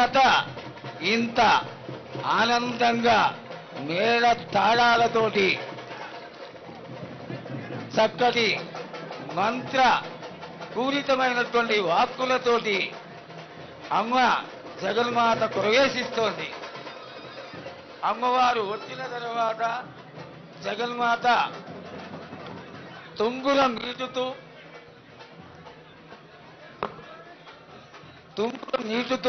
జగన్మాత ఇంత ఆనందంగా మేళ తాళాలతోటి చక్కటి మంత్ర పూరితమైనటువంటి వాక్కులతోటి అమ్మ జగన్మాత ప్రవేశిస్తోంది అమ్మవారు వచ్చిన తర్వాత జగన్మాత తుంగుల మీటుతూ తుంగులు నీటుతూ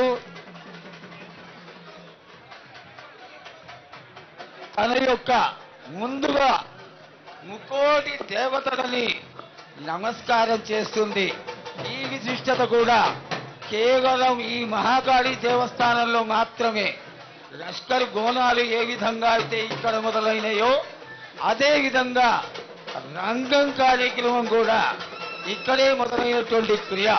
తన యొక్క ముందుగా ముకోటి దేవతలని నమస్కారం చేస్తుంది ఈ విశిష్టత కూడా కేవలం ఈ మహాకాళి దేవస్థానంలో మాత్రమే లష్కర్ గోనాలు ఏ విధంగా అయితే ఇక్కడ మొదలైనయో అదే విధంగా రంగం కార్యక్రమం కూడా ఇక్కడే మొదలైనటువంటి క్రియ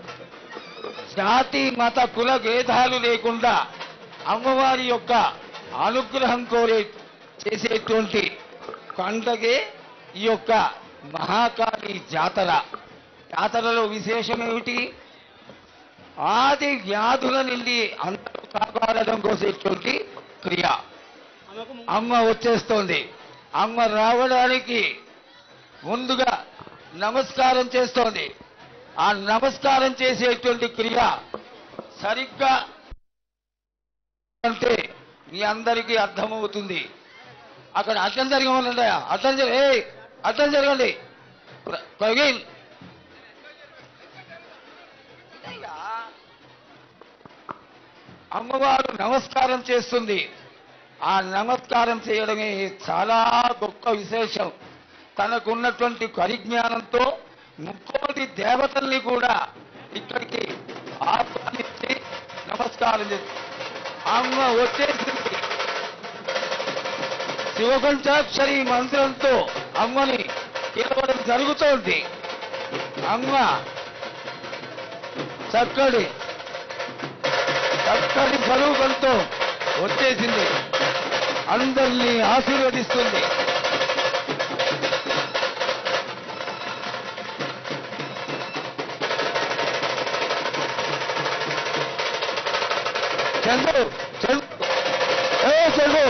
జాతి మత కుల భేదాలు లేకుండా అమ్మవారి యొక్క అనుగ్రహం కోరే చేసేటువంటి పండగే ఈ యొక్క మహాకాళి జాతర జాతరలో విశేషం ఏమిటి ఆది వ్యాధుల నుండి అందరూ కాపాడడం కోసేటువంటి క్రియ అమ్మ వచ్చేస్తోంది అమ్మ రావడానికి ముందుగా నమస్కారం చేస్తోంది ఆ నమస్కారం చేసేటువంటి క్రియ సరిగ్గా అంటే మీ అందరికీ అర్థమవుతుంది అక్కడ అర్థం జరగమనండి అర్థం జరగ ఏ అర్థం జరగండి ప్ర- ప్రవీణ్ ఇదయ్యా. అమ్మవారు నమస్కారం చేస్తుంది ఆ నమస్కారం చేయడమే చాలా గొప్ప విశేషం తనకున్నటువంటి పరిజ్ఞానంతో ముక్కోటి దేవతల్ని కూడా ఇక్కడికి ఆహ్వానించి నమస్కారం చేస్తుంది అమ్మ వచ్చేసింది శివపంచాక్షరి మంత్రంతో అమ్మని పిలవడం జరుగుతోంది అమ్మ చక్కటి చక్కటి స్వరూపంతో వచ్చేసింది అందరినీ ఆశీర్వదిస్తుంది చంద్రు చంద్రు ఏ చంద్రు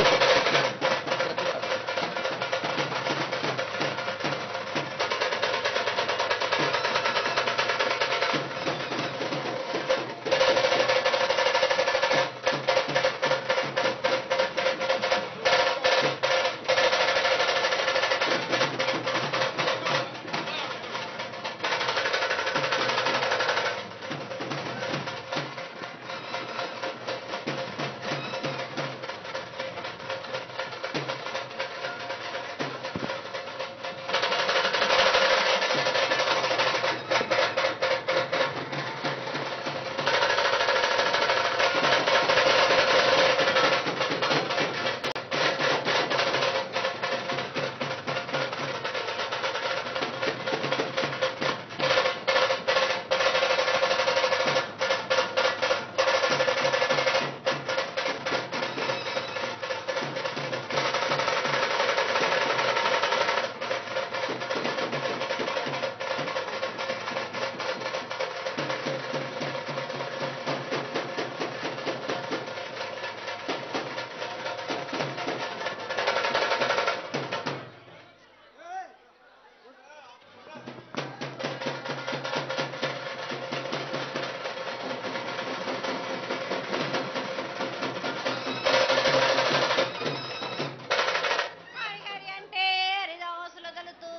హరి హరి అంటే హరిదాసులు తలుతూ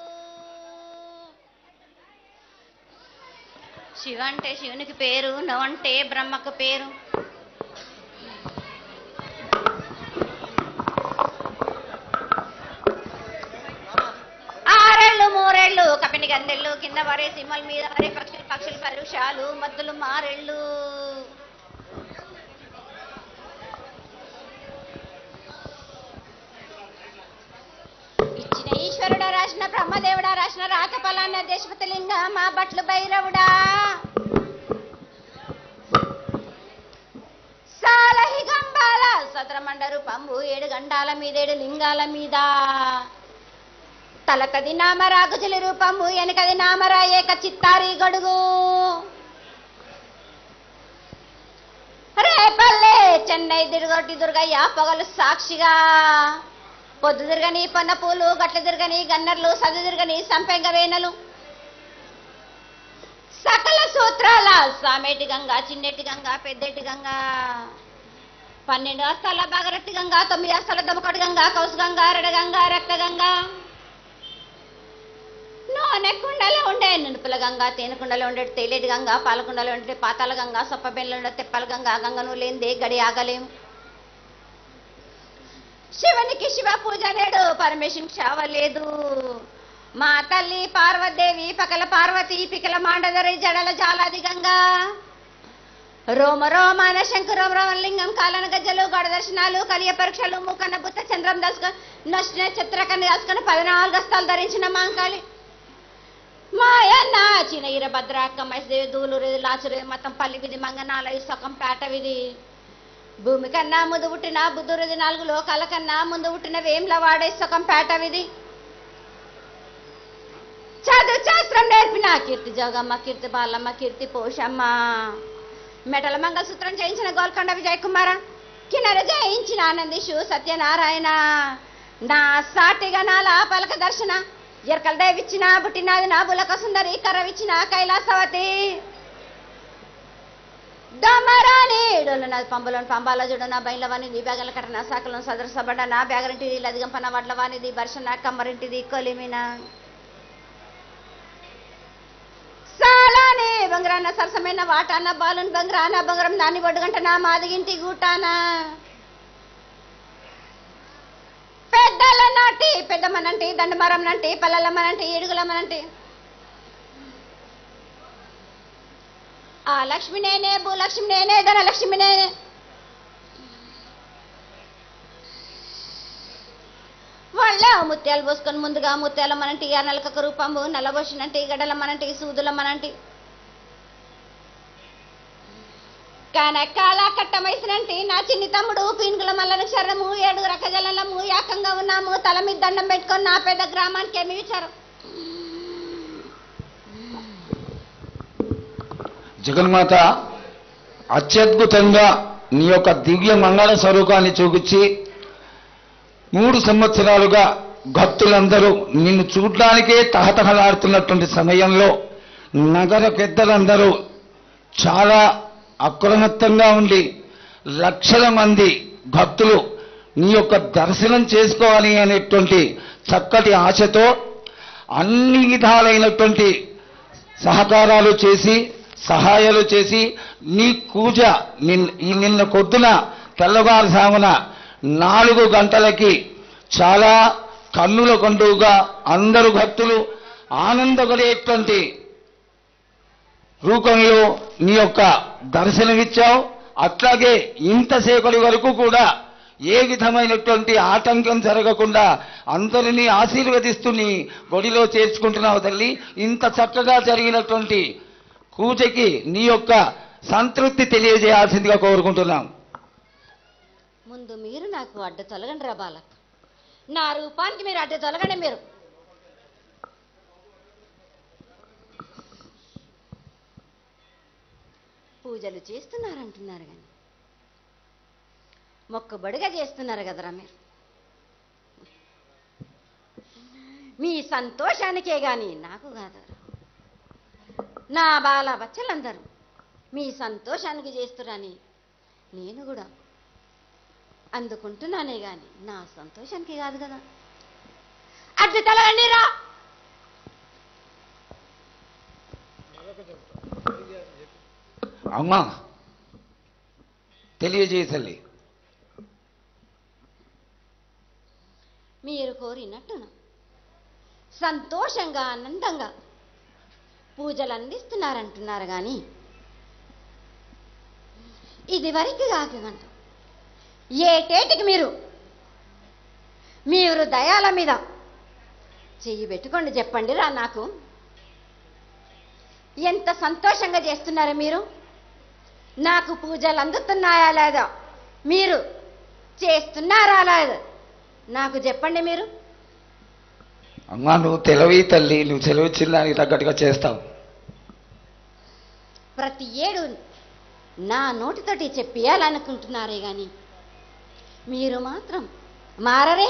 శివ అంటే శివునికి పేరు నవంటే బ్రహ్మకు పేరు ఆరేళ్ళు మూరేళ్ళు కపిని గందెళ్ళు కింద వరే సిమ్మల మీద వరే పక్షులు పక్షులు పరుషాలు మద్దులు మారెళ్ళు ఇచ్చిన ఈశ్వరుడా రాసిన బ్రహ్మదేవుడా రాసిన రాత ఫలాన్న దేశపతి లింగ మా బట్లు భైరవుడా సాలహి గంబాల సద్రమండరు పంబు ఏడు గండాల మీద ఏడు లింగాల మీద తలకది నామరాగుజులి రూపము వెనకది నామరా ఏక చిత్తారి గడుగు రే చెన్నై దిరుగొట్టి దుర్గయ్య పొగలు సాక్షిగా పొద్దు తిరగని పన్న పూలు గట్ల తిరగని గన్నర్లు సదు తిరగని సంపెంగ వేనలు సకల సూత్రాల సామేటి గంగా చిన్నెటి గంగా పెద్దటి గంగా పన్నెండు అస్తాల బాగరట్టి గంగా తొమ్మిది అస్తాల దమకటి గంగా కౌసు గంగా రెడ గంగా రక్త గంగా నూనె కుండలో ఉండే నునుపుల గంగా తేనె కుండలో ఉండే తేలేటి గంగా పాలకుండలో ఉండే పాతాల గంగా సొప్ప బెల్లలో ఉండే తెప్పల గంగా గంగను లేనిదే గడి ఆగలేము శివునికి శివ పూజ నేడు పరమేశ్వరునికి క్షావ లేదు మా తల్లి పార్వదేవి పకల పార్వతి పికల మాండదరి జడల జాలాది గంగా రోమ రోమాన శంకరం రోమలింగం కాలన గజ్జలు గడ దర్శనాలు కలియ పరీక్షలు మూకన్న బుత్త చంద్రం దాసుక నచ్చిన చిత్రకన్న దాసుకొని పద్నాలుగు హస్తాలు ధరించిన మాంకాళి మాయన్న చిన ఇర భద్రాక్క మైసదేవి దూలూరు లాచురు మొత్తం పల్లి విధి మంగనాల సొకం పేట విధి భూమి కన్నా ముందు పుట్టిన బుద్ధురుది నాలుగు లోకాల కన్నా ముందు పుట్టిన వేంల వాడే సొకం పేట విధి చదువు శాస్త్రం నేర్పిన కీర్తి జోగమ్మ కీర్తి బాలమ్మ కీర్తి పోషమ్మ మెటల మంగళసూత్రం చేయించిన గోల్కొండ విజయ్ కుమార కిన్నర జయించిన ఆనందిషు సత్యనారాయణ నా సాటిగా నాల పలక దర్శన ఎరకల దేవిచ్చిన పుట్టినది నా బులక సుందరి కర్రవిచ్చిన కైలాసవతి దమరాని డొల్లు నా పంబలోని పంబాల జుడు నా బయలవానిది బ్యాగల కట్ట సాకలం సదర సబడ నా బ్యాగరింటిది లదిగంపన వడ్లవానిది బర్షన కమ్మరింటిది కొలిమిన సాలానే బంగారాన సరసమైన వాటాన బాలున్ బంగారాన బంగారం దాన్ని బొడ్డుగంటనా మాదిగింటి గూటానా పెద్దల నాటి పెద్దమ్మనంటి దండమరం నంటి పల్లెలమ్మనంటి ఏడుగులమ్మనంటి ఆ లక్ష్మి నేనే భూలక్ష్మి నేనే ధనలక్ష్మి నేనే వాళ్ళ ముత్యాలు పోసుకొని ముందుగా ముత్యాలమ్మనంటి ఆ నలకకు రూపంబు నల్లబోసినంటి గడలమ్మనంటి సూదులమ్మనంటి కనకాల కట్టమైసినంటి నా చిన్ని తమ్ముడు పీనుగుల మల్లని శరణము ఏడు రకజలము ఏకంగా ఉన్నాము తల మీద దండం పెట్టుకొని నా పెద్ద గ్రామానికి ఏమి విచారం జగన్మాత అత్యద్భుతంగా నీ యొక్క దివ్య మంగళ స్వరూపాన్ని చూపించి మూడు సంవత్సరాలుగా భక్తులందరూ నిన్ను చూడ్డానికే తహతహలాడుతున్నటువంటి సమయంలో నగర పెద్దలందరూ చాలా అప్రమత్తంగా ఉండి లక్షల మంది భక్తులు నీ యొక్క దర్శనం చేసుకోవాలి అనేటువంటి చక్కటి ఆశతో అన్ని విధాలైనటువంటి సహకారాలు చేసి సహాయాలు చేసి నీ కూజ నిన్- ఈ నిన్న పొద్దున తెల్లవారుజామున నాలుగు గంటలకి చాలా కన్నుల కండుగా అందరు భక్తులు ఆనందపడేటువంటి రూపంలో నీ యొక్క దర్శనమిచ్చావు అట్లాగే ఇంతసేపటి వరకు కూడా ఏ విధమైనటువంటి ఆటంకం జరగకుండా అందరినీ ఆశీర్వదిస్తూ నీ గుడిలో చేర్చుకుంటున్నావు తల్లి ఇంత చక్కగా జరిగినటువంటి పూజకి నీ యొక్క సంతృప్తి తెలియజేయాల్సిందిగా కోరుకుంటున్నాం ముందు మీరు నాకు అడ్డు తొలగండి రా బాలక్ నా రూపానికి మీరు అడ్డు తొలగండి మీరు పూజలు చేస్తున్నారంటున్నారు కానీ మొక్కబడిగా చేస్తున్నారు కదరా మీరు మీ సంతోషానికే గాని నాకు కాదరా నా బాల బచ్చలందరూ మీ సంతోషానికి చేస్తురని నేను కూడా అందుకుంటున్నానే గాని నా సంతోషానికి కాదు కదా అడ్డు తలగండి రా అమ్మా తెలియజేయ తల్లి మీరు కోరినట్టున సంతోషంగా ఆనందంగా పూజలు అందిస్తున్నారంటున్నారు కానీ ఇది వరకు కాకంట ఏటేటికి మీరు మీరు దయాల మీద చెయ్యి పెట్టుకోండి చెప్పండి రా నాకు ఎంత సంతోషంగా చేస్తున్నారు మీరు నాకు పూజలు అందుతున్నాయా లేదా మీరు చేస్తున్నారా లేదా నాకు చెప్పండి మీరు అమ్మా నువ్వు తెలివి తల్లి నువ్వు సెలవిచ్చిన దానికి తగ్గట్టుగా చేస్తావు ప్రతి ఏడు నా నోటితోటి చెప్పియాలనుకుంటున్నారే గాని మీరు మాత్రం మారరే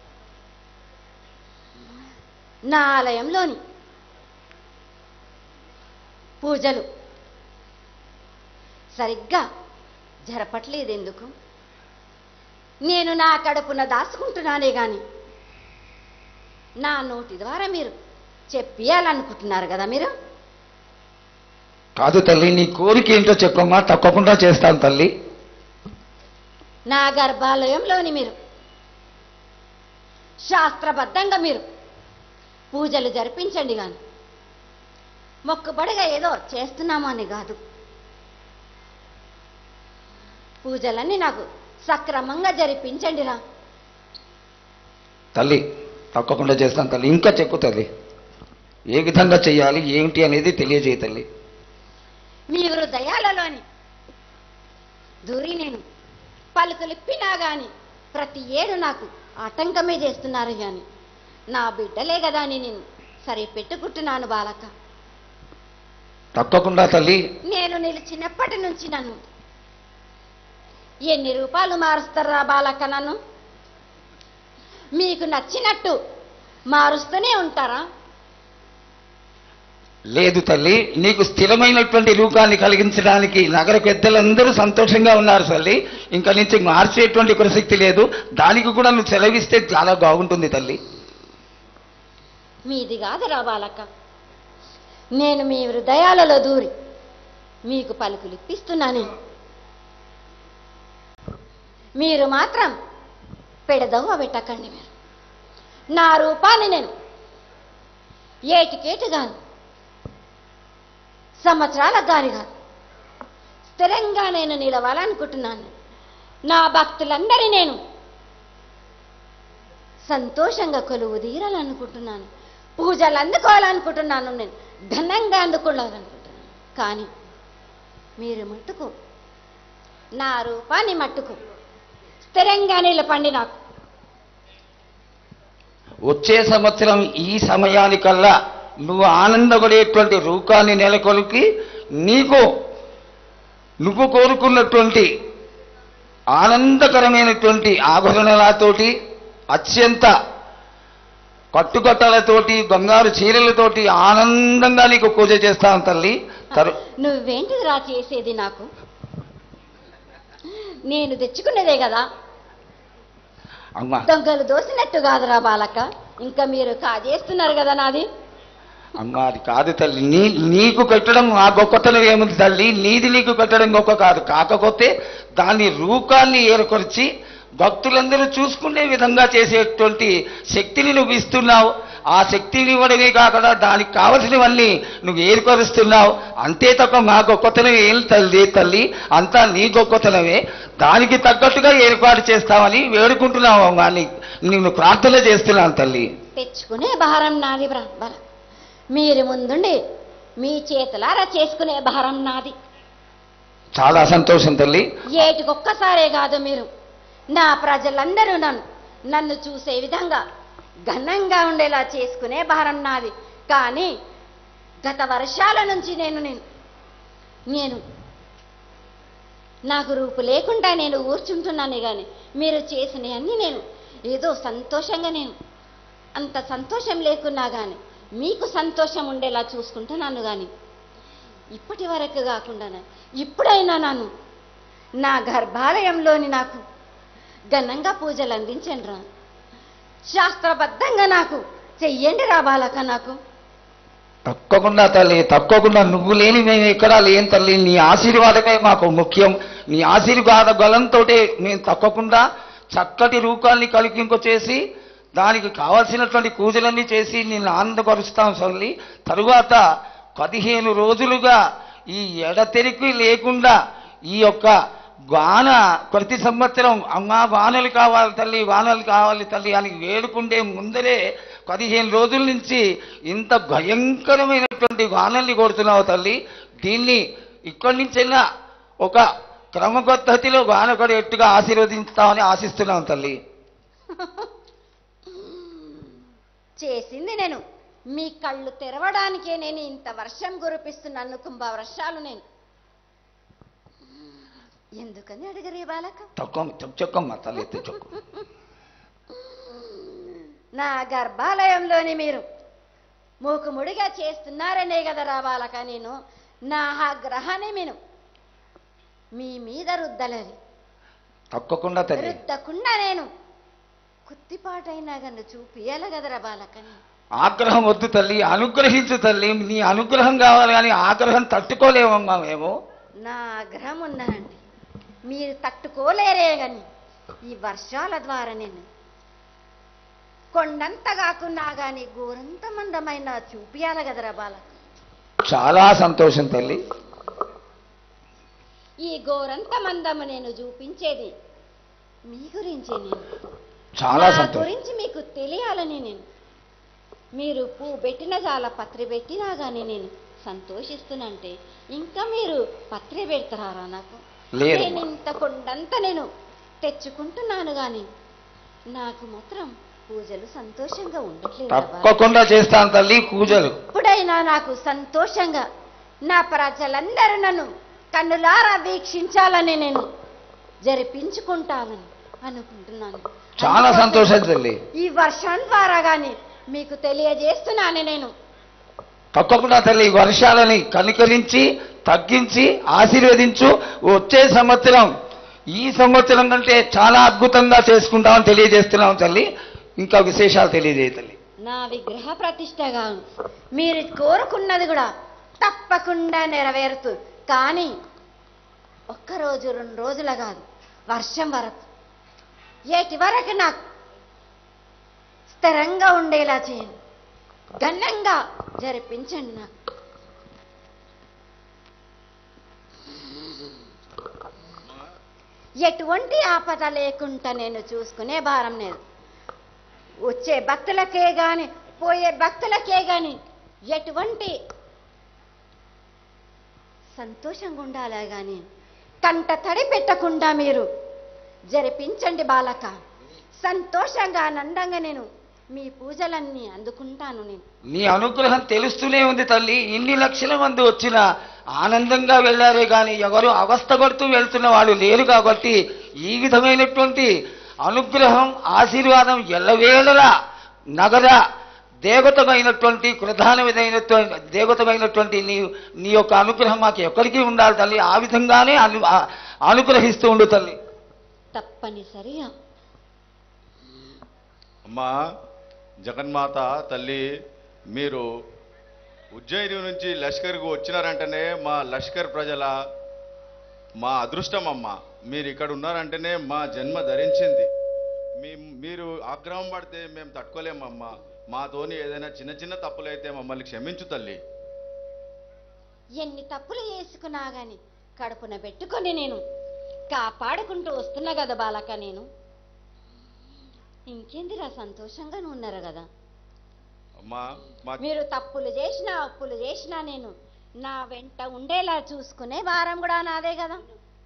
నా ఆలయంలోని పూజలు సరిగ్గా జరపట్లేదు ఎందుకు నేను నా కడుపున దాచుకుంటున్నానే గాని నా నోటి ద్వారా మీరు చెప్పియాలనుకుంటున్నారు కదా మీరు కాదు తల్లి నీ కోరిక ఏంటో చెప్పమ్మా తప్పకుండా చేస్తాను తల్లి నా గర్భాలయంలోని మీరు శాస్త్రబద్ధంగా మీరు పూజలు జరిపించండి గాని మొక్కుబడిగా ఏదో చేస్తున్నాము అని కాదు పూజలన్నీ నాకు సక్రమంగా జరిపించండి రా తల్లి తప్పకుండా చేస్తాను తల్లి ఇంకా చెప్పు తల్లి ఏ విధంగా చేయాలి ఏమిటి అనేది తెలియజేయ తల్లి మీ హృదయాలలోని దూరి నేను పలుకులిప్పినా గాని ప్రతి ఏడు నాకు ఆటంకమే చేస్తున్నారు గాని నా బిడ్డలే కదా అని నేను సరి పెట్టుకుంటున్నాను బాలక తప్పకుండా తల్లి నేను నిలిచినప్పటి నుంచి నన్ను ఎన్ని రూపాయలు మారుస్తారా బాలక నన్ను మీకు నచ్చినట్టు మారుస్తూనే ఉంటారా లేదు తల్లి నీకు స్థిరమైనటువంటి రూపాన్ని కలిగించడానికి నగర పెద్దలందరూ సంతోషంగా ఉన్నారు తల్లి ఇంకా నుంచి మార్చేటువంటి ప్రసక్తి లేదు దానికి కూడా నువ్వు సెలవిస్తే చాలా బాగుంటుంది తల్లి మీది కాదురా బాలక నేను మీ హృదయాలలో దూరి మీకు పలుకులు ఇప్పిస్తున్నాను మీరు మాత్రం పెడదవ్వ పెట్టకండి మీరు నా రూపాన్ని నేను ఏటికేటుగాను సంవత్సరాలకు గాని కాదు స్థిరంగా నేను నిలవాలనుకుంటున్నాను నా భక్తులందరి నేను సంతోషంగా కొలువు తీరాలనుకుంటున్నాను పూజలు అందుకోవాలనుకుంటున్నాను నేను ఘనంగా అందుకోవాలనుకుంటున్నాను కానీ మీరు మట్టుకు నా రూపాన్ని మట్టుకు స్థిరంగా నిలపండి నాకు వచ్చే సంవత్సరం ఈ సమయానికల్లా నువ్వు ఆనందపడేటువంటి రూపాన్ని నెలకొల్పి నీకు నువ్వు కోరుకున్నటువంటి ఆనందకరమైనటువంటి ఆభరణాలతోటి అత్యంత కట్టుకట్టలతోటి బంగారు చీరలతోటి ఆనందంగా నీకు పూజ చేస్తాను తల్లి తరు నువ్వేంటిది రా చేసేది నాకు నేను తెచ్చుకున్నదే కదా అమ్మా దొంగలు దోసినట్టు కాదురా బాలక ఇంకా మీరు కాజేస్తున్నారు కదా నాది అమ్మా అది కాదు తల్లి నీ నీకు కట్టడం ఆ గొప్పతనం ఏముంది తల్లి నీది నీకు కట్టడం గొప్ప కాదు కాకపోతే దాని రూపాన్ని ఏర్పరిచి భక్తులందరూ చూసుకునే విధంగా చేసేటువంటి శక్తిని నువ్వు ఇస్తున్నావు ఆ శక్తిని ఇవ్వడమే కాకుండా దానికి కావలసినవన్నీ నువ్వు ఏర్పరుస్తున్నావు అంతే తప్ప మా గొప్పతనం ఏం తల్లి తల్లి అంతా నీ గొప్పతనమే దానికి తగ్గట్టుగా ఏర్పాటు చేస్తామని వేడుకుంటున్నావు అమ్మా నీ నేను ప్రార్థన చేస్తున్నాను తల్లి తెచ్చుకునే భారం నాది బ్ర బల మీరు ముందుండి మీ చేతులారా చేసుకునే భారం నాది చాలా సంతోషం తల్లి ఏటికొక్కసారే కాదు మీరు నా ప్రజలందరూ నన్ను నన్ను చూసే విధంగా ఘనంగా ఉండేలా చేసుకునే భారం నాది కానీ గత వర్షాల నుంచి నేను నేను నేను నాకు రూపు లేకుండా నేను ఊర్చుంటున్నాను కానీ మీరు చేసినవన్నీ నేను ఏదో సంతోషంగా నేను అంత సంతోషం లేకున్నా కానీ మీకు సంతోషం ఉండేలా చూసుకుంటున్నాను కానీ ఇప్పటి వరకు కాకుండా ఇప్పుడైనా నన్ను నా గర్భాలయంలోని నాకు ఘనంగా పూజలు అందించండి రా శాస్త్రబద్ధంగా నాకు చెయ్యండి రా బాలక నాకు తప్పకుండా తల్లి తప్పకుండా నువ్వు లేని మేము ఎక్కడా లేని తల్లి నీ ఆశీర్వాదమే మాకు ముఖ్యం నీ ఆశీర్వాద బలంతో మేము తప్పకుండా చక్కటి రూపాన్ని కలిగింప చేసి దానికి కావలసినటువంటి పూజలన్నీ చేసి నిన్ను ఆనందపరుస్తాం తల్లి తరువాత పదిహేను రోజులుగా ఈ ఎడతెరికి లేకుండా ఈ యొక్క వాన ప్రతి సంవత్సరం అమ్మా వానలు కావాలి తల్లి వానలు కావాలి తల్లి అని వేడుకుండే ముందరే పదిహేను రోజుల నుంచి ఇంత భయంకరమైనటువంటి వానల్ని కొడుతున్నావు తల్లి దీన్ని ఇక్కడి నుంచైనా ఒక క్రమ పద్ధతిలో వాన పడేట్టుగా ఆశీర్వదిస్తామని ఆశిస్తున్నాం తల్లి చేసింది నేను మీ కళ్ళు తెరవడానికే నేను ఇంత వర్షం కురిపిస్తున్నాను కుంభ వర్షాలు నేను ఎందుకని అడిగరే బాలక తక్కువ చొక్ చొక్కమ్మ తల్లి ఎత్తి చొక్కు నా గర్భాలయంలోని మీరు మూకుముడిగా చేస్తున్నారనే కదా రా బాలక నేను నా ఆగ్రహాన్ని నేను మీ మీద రుద్దలేదు తక్కకుండా తల్లి రుద్దకుండా నేను కుత్తిపాటైనా గన్ను చూపియాల కదరా బాలకని ఆగ్రహం వద్దు తల్లి అనుగ్రహించు తల్లి నీ అనుగ్రహం కావాలి కానీ ఆగ్రహం తట్టుకోలేమమ్మా మేము నా ఆగ్రహం ఉన్నానండి మీరు తట్టుకోలేరే గాని ఈ వర్షాల ద్వారా నేను కొండంత కాకున్నా గాని గోరంత మందమైన చూపియాల కదరా బాలక చాలా సంతోషం తల్లి ఈ గోరంత మందము నేను చూపించేది మీ గురించి నేను చాలా నా సంతోషం గురించి మీకు తెలియాలని నేను మీరు పువ్వు పెట్టిన చాలా పత్రి పెట్టినా కానీ నేను సంతోషిస్తున్నంటే ఇంకా మీరు పత్రి పెడతారా నాకు లేదు. నేను ఇంత కొండంత నేను తెచ్చుకుంటున్నాను కానీ నాకు మాత్రం పూజలు సంతోషంగా ఉండట్లేదు బాబా. తప్పకుండా చేస్తాను తల్లి పూజలు ఎప్పుడైనా నాకు సంతోషంగా నా ప్రజలందరూ నన్ను కన్నులారా వీక్షించాలని నేను జరిపించుకుంటానని అనుకుంటున్నాను చాలా అందుకోసం సంతోషం తల్లి ఈ వర్షం ద్వారా గాని మీకు తెలియజేస్తున్నాను నేను తప్పకుండా తల్లి ఈ వర్షాలని కనికరించి తగ్గించి ఆశీర్వదించు వచ్చే సంవత్సరం ఈ సంవత్సరం కంటే చాలా అద్భుతంగా చేసుకుంటామని తెలియజేస్తున్నాం తల్లి ఇంకా విశేషాలు తెలియజేయ తల్లి నా విగ్రహ ప్రతిష్టగా మీరు కోరుకున్నది కూడా తప్పకుండా నెరవేరుతుంది కానీ ఒక్క రోజు రెండు రోజుల కాదు వర్షం వరకు ఏటి వరకు నాకు స్థిరంగా ఉండేలా చేయండి ఘనంగా జరిపించండి నాకు ఎటువంటి ఆపద లేకుండా నేను చూసుకునే భారం లేదు వచ్చే భక్తులకే గాని పోయే భక్తులకే గాని ఎటువంటి సంతోషంగా ఉండాలా గాని కంట తడి పెట్టకుండా మీరు జరిపించండి బాలక సంతోషంగా ఆనందంగా నేను మీ పూజలన్నీ అందుకుంటాను నేను నీ అనుగ్రహం తెలుస్తూనే ఉంది తల్లి ఇన్ని లక్షల మంది వచ్చిన ఆనందంగా వెళ్ళారే కానీ ఎవరు అవస్థపడుతూ వెళ్తున్న వాళ్ళు లేరు కాబట్టి ఈ విధమైనటువంటి అనుగ్రహం ఆశీర్వాదం ఎల్లవేళలా నగర దేవతమైనటువంటి ప్రధానమైనటువంటి దేవతమైనటువంటి నీ నీ యొక్క అనుగ్రహం మాకు ఎక్కడికి ఉండాలి తల్లి ఆ విధంగానే అను ఆ- అనుగ్రహిస్తూ ఉండు తల్లి తప్పనిసరిగా అమ్మా జగన్మాత తల్లి మీరు ఉజ్జయిని నుంచి లష్కర్కు వచ్చినారంటేనే మా లష్కర్ ప్రజల మా అదృష్టం అమ్మ మీరు ఇక్కడ ఉన్నారంటేనే మా జన్మ ధరించింది మీ మీరు ఆగ్రహం పడితే మేము తట్టుకోలేమమ్మా మాతోని ఏదైనా చిన్న చిన్న తప్పులైతే మమ్మల్ని క్షమించు తల్లి ఎన్ని తప్పులు చేసుకున్నా గాని కడుపున పెట్టుకొని నేను కాపాడుకుంటూ వస్తున్నా కదా బాలక నేను ఇంకేందిరా సంతోషంగా ఉన్నారు కదా అమ్మా మా మీరు తప్పులు చేసినా అప్పులు చేసినా నేను నా వెంట ఉండేలా చూసుకునే భారం కూడా నాదే కదా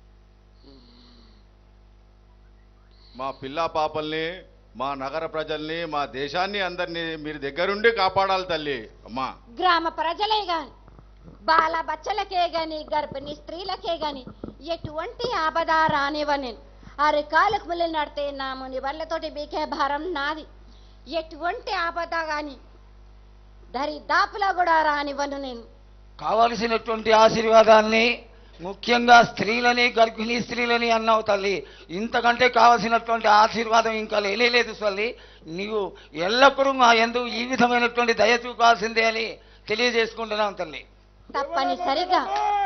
మా పిల్ల పాపల్ని మా నగర ప్రజల్ని మా దేశాన్ని అందరినీ మీరు దగ్గరుండి కాపాడాలి తల్లి అమ్మా గ్రామ ప్రజలే గాని బాల బచ్చలకే గాని గర్భిణీ స్త్రీలకే గాని ఎటువంటి ఆపద రానివ్వ నేను అరికాలకు ముళ్ళు నడితే నా ముని బళ్ళతోటి బీకే భారం నాది ఎటువంటి ఆపద గాని దరిదాపులో కూడా రానివ్వను నేను కావలసినటువంటి ఆశీర్వాదాన్ని ముఖ్యంగా స్త్రీలని గర్భిణీ స్త్రీలని అన్నావు తల్లి ఇంతకంటే కావలసినటువంటి ఆశీర్వాదం ఇంకా లేలేదు తల్లి నీవు ఎల్లప్పుడూ మా ఎందు ఈ విధమైనటువంటి దయ చూపాల్సిందే అని తెలియజేసుకుంటున్నాం తల్లి తప్పనిసరిగా